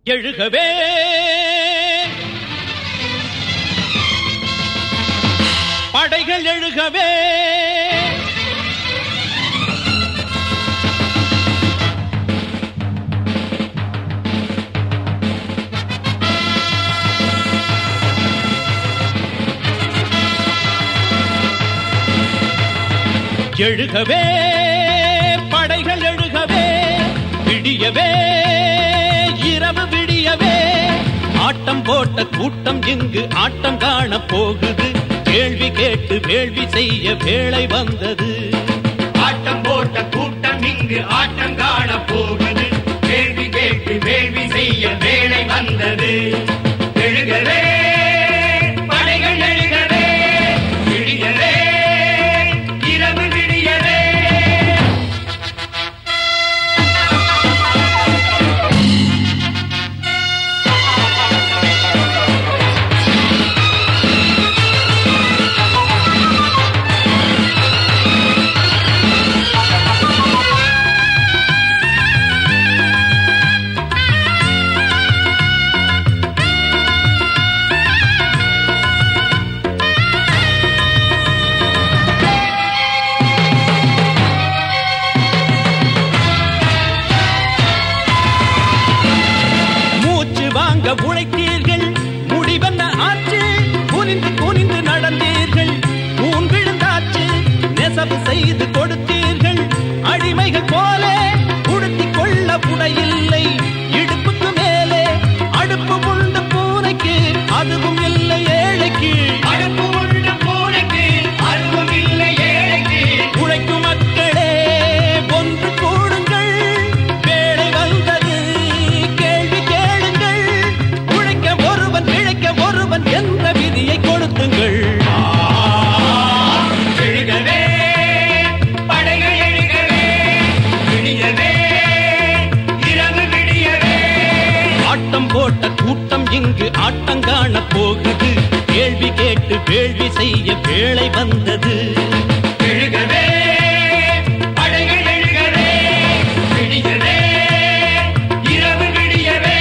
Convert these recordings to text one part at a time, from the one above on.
எழுகவே படைகள் எழுகவே எழுகவே படைகள் எழுகவே விடியவே இரவு விடியவே ஆட்டம் போட்ட கூட்டம் இங்கு ஆட்டம் காண போகுது கேள்வி கேட்டு வேள்வி செய்ய வேளை வந்தது ஆட்டம் போட்ட கூட்டம் இங்கு ஆட்டம் காண போகுது கேள்வி கேட்டு வேள்வி செய்ய வேலை வந்தது எழுகவே படைகள் எழுகவே விடியவே இரவு விடியவே மூச்சு வாங்க உழைத்தீர்கள் முடிவென்ன ஆச்சு குனிந்து குனிந்து நடந்தீர்கள் ஊன் விழுந்தாச்சு நெசவு செய்து கொடுத்தீர்கள் அடிமைகள் போல உடுத்திக் கொள்ள புடையில்லை இடுப்புக்கு மேலே அடுப்பு உண்டு பூனைக்கு அதுவும் இல்லை ஏழைக்கு அடுப்பு உள்ள பூனைக்கு அருவம் இல்லை ஏழைக்கு உழைக்கும் மக்களே ஒன்று கூடுங்கள் வேலை வந்தது கேள்வி கேளுங்கள் உழைக்க ஒருவன் இழைக்க ஒருவன் என்ற விதியை கொடுத்துங்கள் எழுகவே படைகள் எழுகவே விடியவே இரவு விடியவே ஆட்டம் போட்ட கூட்டம் இங்கு ஆட்டம் காண போகுது கேள்வி கேட்டு வேள்வி செய்ய வேளை வந்தது எழுகவே படைகள் எழுகவே விடியவே இரவு விடியவே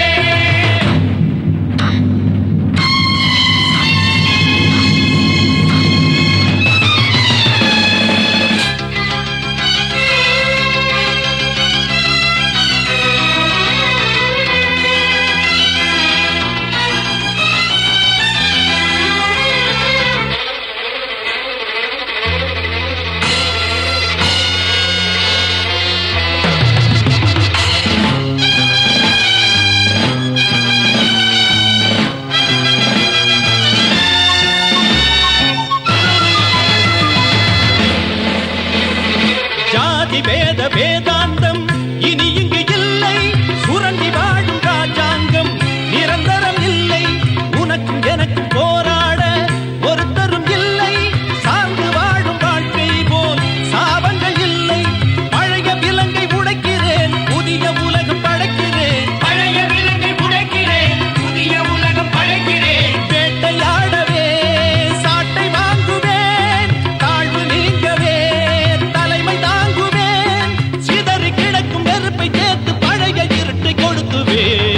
ஜாதி வேத வேதாந்தம் இனி இங்கு இல்லை சுரண்டி வாழும் ராஜாங்கம் நிரந்தரம் இல்லை உனக்கும் எனக்கும் போராட ஒருத்தரும் இல்லை சார்ந்து வாழும் வாழ்க்கை போல் சாபங்கள் இல்லை பழைய விலங்கை உடைக்கிறேன் புதிய உலகம் படைக்கிறேன் பழைய விலங்கை உடைக்கிறேன் புதிய உலகம் படைக்கிறேன் வேட்டையாடவே சாட்டை வாங்குவேன் தாழ்வு நீங்கவே தலைமை தாங்குவேன் சிதறி கிடக்கும் நெருப்பை சேர்த்து பழைய இருட்டை கொடுத்துவேன்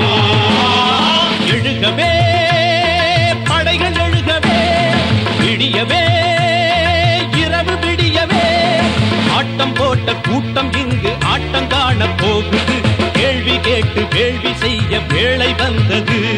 எழுகவே படைகள் எழுகவே விடியவே இரவு விடியவே ஆட்டம் போட்ட கூட்டம் இங்கு ஆட்டம் காண போகுது கேள்வி கேட்டு வேள்வி செய்ய வேளை வந்தது